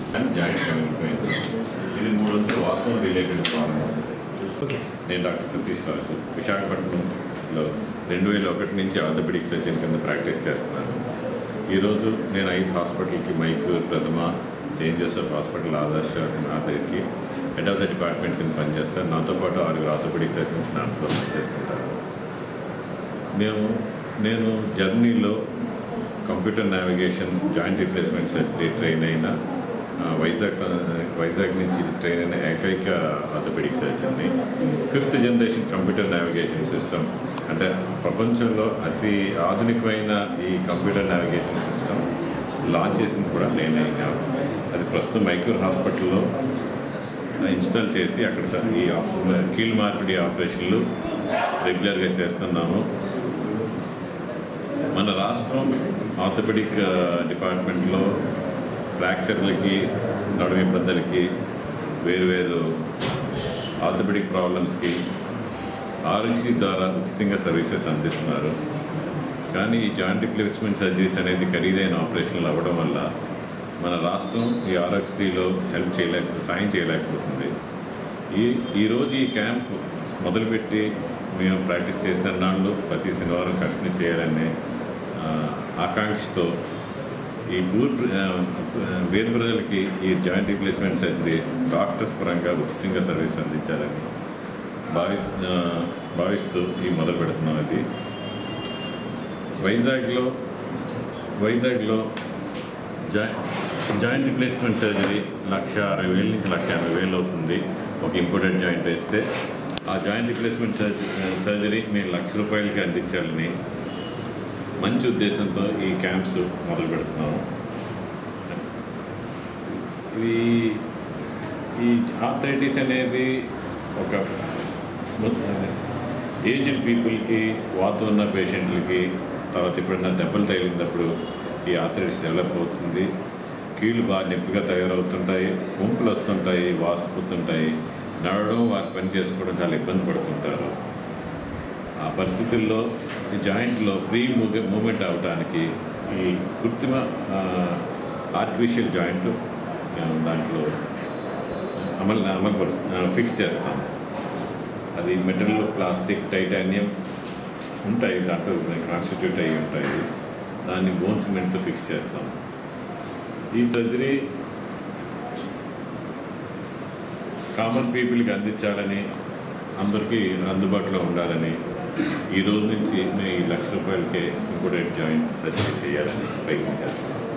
and joint coming ఇది మూడు వందల వాస్తవం రిలేటెడ్ ప్రాబ్లమ్స్ ఓకే నేను డాక్టర్ సతీష్ రాజు విశాఖపట్నంలో రెండు వేల ఒకటి నుంచి ఆర్థోపెడిక్ సర్జన్ కింద ప్రాక్టీస్ చేస్తున్నాను ఈరోజు నేను ఐదు హాస్పిటల్కి మైకూర్ ప్రథమ సెయింట్ జోసెఫ్ హాస్పిటల్ ఆదర్శ సింహాద్రికి హెడ్ ఆఫ్ ద డిపార్ట్మెంట్ కింద పనిచేస్తాను నాతో పాటు ఆరుగురు ఆర్థోపెడిక్ సర్జన్స్ నాతో పనిచేస్తుంటారు మేము నేను జర్నీలో computer navigation joint replacement surgery train అయిన ఆ, వైజాగ్ స- వైజాగ్ నుంచి ట్రైన్ అయిన ఏకైక ఆర్థోపెడిక్ సర్జన్ని fifth generation computer navigation system అంటే ప్రపంచంలో అతి ఆధునికమైన ఈ కంప్యూటర్ నావిగేషన్ సిస్టమ్ లాంచ్ చేసింది కూడా నేనే అయినా అది ప్రస్తుతం మైక్యూర్ హాస్పిటల్లో ఇన్స్టాల్ చేసి అక్కడ స- ఈ ఆప్- కీళ్ళు మార్పిడి ఆపరేషన్లు రెగ్యులర్గా చేస్తున్నాము మన రాష్ట్రం ఆర్థోపెడిక్ ఆ, డిపార్ట్మెంట్లో ఫ్రాక్చర్లకి నడుము ఇబ్బందులకి వేరువేరు ఆర్థోపెడిక్ ప్రాబ్లమ్స్కి ఆర్ఎస్సి ద్వారా ఉచితంగా సర్వీసెస్ అందిస్తున్నారు కానీ ఈ జాయింట్ రిప్లేస్మెంట్ సర్జరీస్ అనేది ఖరీదైన ఆపరేషన్లు అవ్వడం వల్ల మన రాష్ట్రం ఈ ఆరోగ్యశ్రీలో హెల్ప్ చేయలేక సాయం చేయలేకపోతుంది ఈ ఈరోజు ఈ క్యాంప్ మొదలుపెట్టి మేము ప్రాక్టీస్ చేసిన నాళ్ళు ప్రతి శనివారం కంటిన్యూ చేయాలనే ఆ, ఆకాంక్షతో ఈ పూర్ పేద ప్రజలకి ఈ జాయింట్ రీప్లేస్మెంట్ సర్జరీస్ డాక్టర్స్ పరంగా ఉచితంగా సర్వీస్ అందించాలని భావి ఆ, భావిస్తూ ఈ మొదలు పెడుతున్నాం ఇది వైజాగ్లో వైజాగ్లో జాయి జాయింట్ రిప్లేస్మెంట్ సర్జరీ లక్ష అరవై వేల నుంచి లక్ష యాభై వేలు అవుతుంది ఒక ఇంపార్టెంట్ జాయింట్ వేస్తే ఆ జాయింట్ రిప్లేస్మెంట్ సర్జరీ సర్జరీ మేము లక్ష రూపాయలకి అందించాలని మంచి ఉద్దేశంతో ఈ క్యాంప్స్ మొదలు పెడుతున్నాము ఈ ఈ ఆర్థరైటిస్ అనేది ఒక ఏజ్డ్ పీపుల్కి వాత ఉన్న పేషెంట్లకి తర్వాత ఎప్పుడన్నా దెబ్బలు తగిలినప్పుడు ఈ ఆర్థరైటిస్ డెవలప్ అవుతుంది కీళ్ళు బాగా నొప్పిగా తయారవుతుంటాయి గుంపులు వస్తుంటాయి వాసిపోతుంటాయి నడవడం వారి పని చేసుకోవడం చాలా ఇబ్బంది పడుతుంటారు ఆ పరిస్థితుల్లో ఈ జాయింట్లో ఫ్రీ మూవ్ మూమెంట్ అవ్వడానికి ఈ కృత్రిమ ఆర్టిఫిషియల్ జాయింట్లు ఆ, దాంట్లో అమలు అమలు పరుస్తు ఫిక్స్ చేస్తాం అది మెటల్ ప్లాస్టిక్ టైటానియం ఉంటాయి దాంట్లో కాన్స్టిట్యూట్ అయ్యి ఉంటాయి దాన్ని బోన్ సిమెంట్తో ఫిక్స్ చేస్తాం ఈ సర్జరీ కామన్ పీపుల్కి అందించాలని అందరికీ అందుబాటులో ఉండాలని ఈ రోజు నుంచి మేము ఈ లక్ష రూపాయలకే ఇంపార్టెంట్ జాయింట్ సర్జరీ చేయాలని ప్రయత్నం చేస్తున్నాం